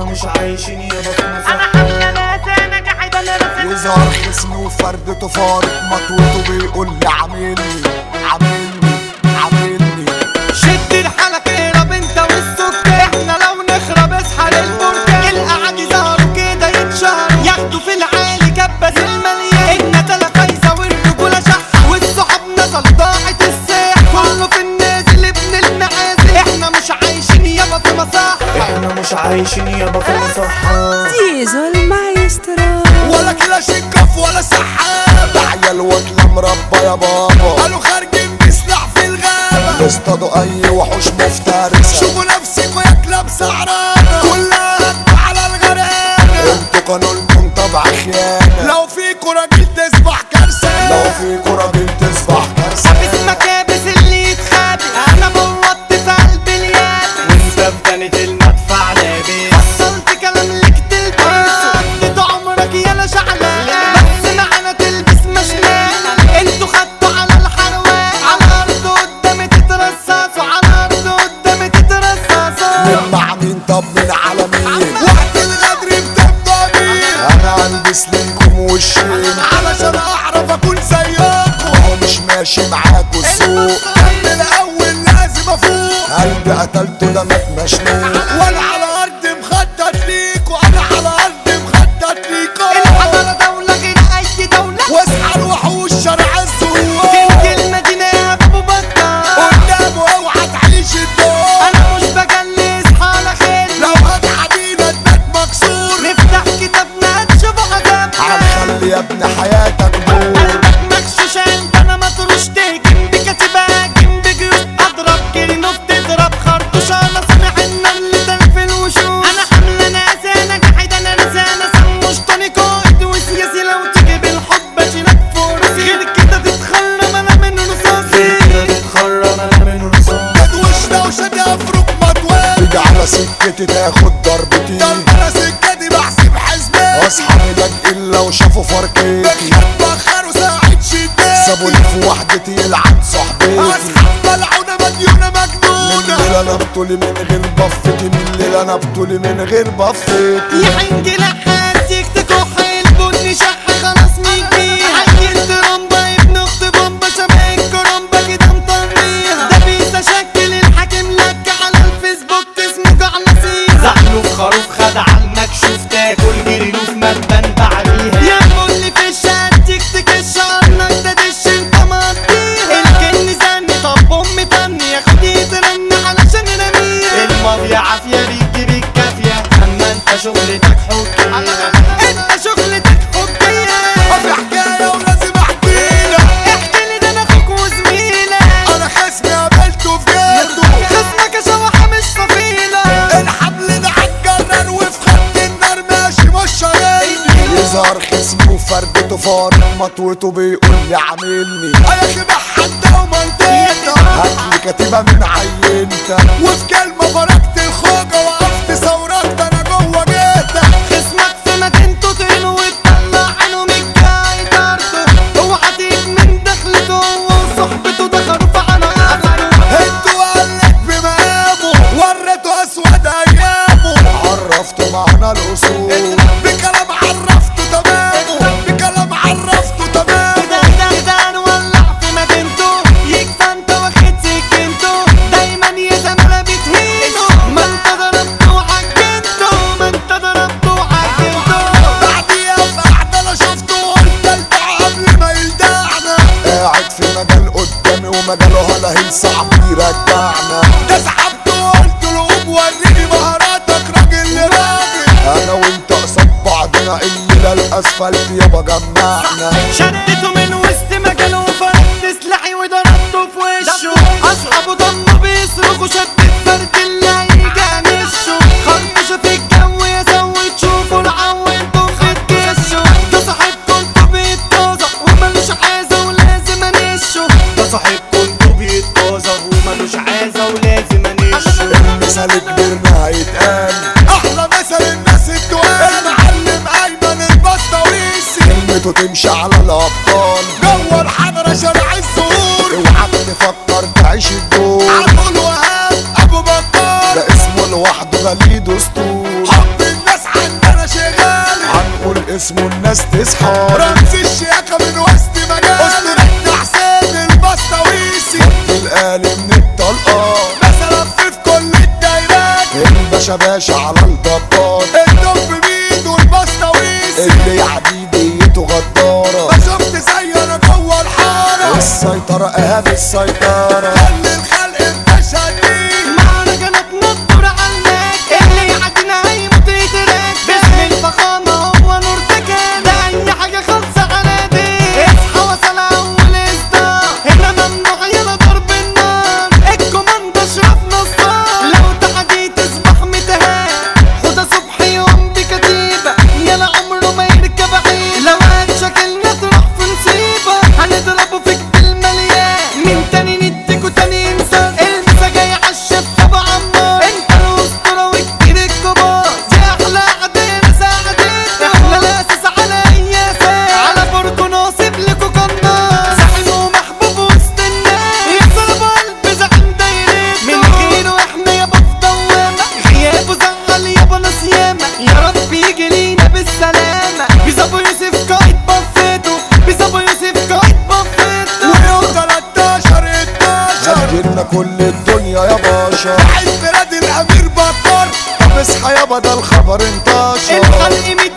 مش عايشين يابا في انا مصح حامله ناس انا قاعد انا راسم يظهر خصمي وفردته فارق مطوته بيقول لي عاملني عاملني عاملني شد الحلق اقرب انت والسكر احنا لو نخرب اصحى للبركة القعد يظهروا كده يتشهروا ياخدوا في العالي كبس المليان الندلة فايزة والرجولة شحة والصحاب نزل ضاعت الساح كله في النازل ابن المعازل احنا مش عايشين يابا في مصح احنا مش عايشين يابا في مصحة Diesel Maestro. ولا كلاشين كف ولا سحاب عيال واكله مربى يا بابا قالوا خارجين بيسلح في الغابة اصطادوا اي وحوش مفترسة شوفوا نفسكوا يا كلاب سعرانة كلها هتبقى على الغرقانة انتوا قانونكم طبع خيانة لو فيكوا راجل تصبح كارثة لو فيكوا راجل تصبح كارثة حابس مكابس اللي يتخابس انا بوطت في قلب اليابس وانت في كانت المدفع لابس وصلت كلام لك تلبس قضيت عمرك يالا شعلان بس معانا تلبس مشنان انتوا خدتوا على الحروات على الارض قدامي تترصصوا على الارض قدامي تترصصوا من مع مين طب من على مين وقت الغدر بتبقى مين انا البس ليكم وشين علشان اعرف اكون زيكم هو مش ماشي معاكوا السوق من الاول لازم افوق قلبي قتلته ده مات مشنوق وانا على ارض مخطط ليكوا انا على ارض مخطط ليكوا الحضارة دولة غير اي دولة واصحى الوحوش شرع الزهور كنت المدينة يا ابو بطة قدامه اوعى تعيش الدور انا مش بجلس حالة خير لو هات حديدة اداك مكسور نفتح كتابنا تشوفوا عذابنا هنخلي يا ابن حياتك نور قلبك مغشوش انت انا مطروش تهجم بكتيبة هاجم بجيوش اضرب كرينوف تضرب خرطوش انا سامع النمل تلف الوشوش انا حاملة ناس انا قاعد انا رزانة سموش تاني قائد وسياسي لو تيجي بالحب اشيلك فرصي غير كده تتخرم انا من رصاصي كده تتخرم انا من رصاص وشنا وشنا افرك مطوال تيجي على سكتي تاخد ضربتي ده انا سكتي بحسب حسبي اصحابي لاج الا وشافوا فرقتي بخروا ساعة شدتي سابوني في وحدتي يلعن صحبتي اصحاب ملعونة مديونة مجنونة من الليلة انا بطولي من غير بفتي من الليلة انا بطولي من غير بفتي يا حنجي لحاتك تكح البني شح خلاص ميجي عيل ترمبة ابن اخت بومبا شبه الكرمبة كده مطريها ده بيتشكل الحاكم لك على الفيسبوك اسمه جعلصيها زحلوف خروف خدع المكشوف تاكل جريلوف مدبن بعديها يا مولي في الشاتك تكش عنك ده دش انت مقضيها الجن زني طب امي تني ياخد يترن علشان نرميها الماضي عافية بيجي بالكافية اما انت شغلتك حكاية انت شغلتك حبية في حكاية ولازم احكيلك احكي لي ده انا اخوك وزميلك انا خصمي قابلته في جيته خصمك شوحة مش صفيلة الحبل ده هتجرر وفي خط النار ماشي مش شايلني يظهر خصمي وفردته فارق مطوته بيقول لي عاملني يا اخي حتى ومنطقتك هاتلي كتيبة من عينتك وفي كلمة فرقت الخوجة وقفت ثورات انا جوه جيتك خصمك في مدينته طينه وتطلع عينه من الجاي طرده اوعى تيجي من دخلته هو وصحبته ده خروف على اخره انتوا قالك بمقامه وريته اسود ايامه عرفته معنى الاصول بكلام عرفته تمامه بكلام عرفته تمامه كده كده كده نولع في مدينته يكفى انت واخد سكنته دايما يا زمالة بتهينه ما انت ضربته وحجنته ما انت ضربته وحجنته بعديها في قعدة انا شفته قلت البع قبل ما يلدعنا قاعد في مجال قدامي ومجاله هلا صعب يرجعنا ده سحبته قلت له قوم وريني مهاراتك راجل لراجل انا وانت قصاد بعضنا الليلة الاسفلت يابا جمعنا شدته من وسط مجاله وفرد سلاحي وضربته في وشه اصحابه ضمه بيصرخوا شدت فرد اللي هيجي نشه خربشه في الجو يا سوي تشوفوا العوينتوا خد كشه ده صاحب كنتوا بيتطازق وملوش عايزه ولازم انشه ده صاحب كنتوا بيتطازغ ومالوش عازة ولازم انشه المثال كبرنا هيتقال احلى مثل الناس التقال المعلم ايمن البسطويسي كلمته تمشي على الابطال جوه الحضره شارع الزهور اوعى تفكر تعيش الدور عبد الوهاب ابو بكر ده اسمه لوحده غليل دستور حب الناس في صحابي رمز الشياكة من وسط مجال أسطورة حسين البسطويسي الآلي من الطلقات بس ألف في كل الدايرات الباشا باشا على الضباط الدب بإيده البسطويسي اللي يعدي ديته غدارة ما شفت زي أنا جوه الحارة السيطرة أهم السيطرة خلي الخلق متشنين مهرجانات نطر عالماك اللي يعدينا هيموت يتراك باسم الفخامة هو نور تكان ده أي حاجة خالصة على دي اصحى وصل أول إصدار هنا ممنوع يلا ضرب النار الكوماندو أشرف نصار لو تحدي تصبح متهان خدها صبحي يوم بكتيبة يلا عمره ما يركب عيب لو هتشكلنا تروح في نصيبة هنضربه فيك بالمليان من تاني نديكوا تاني انسان المسا جاي عالشف ابو عمار انت الاسطورة وكتير الكبار دي احلى عدينا ساعدين احنا الاساس على اي اساس على بركو ناصب لكوا قناص زعيم ومحبوب وسط الناس يضرب قلب زعيم دايرته من غيره احنا يابا في دوامة غيابه زعل يابا ناس ياما يا رب يجي لينا بالسلامة بيظبو يوسف قائد بفيته بيظبو يوسف قائد بفيته ويوم 13 12 هتجيلنا كل الدنيا يا باشا عيد ميلاد الأمير بكر طب اصحى يابا ده الخبر انتشر الخلق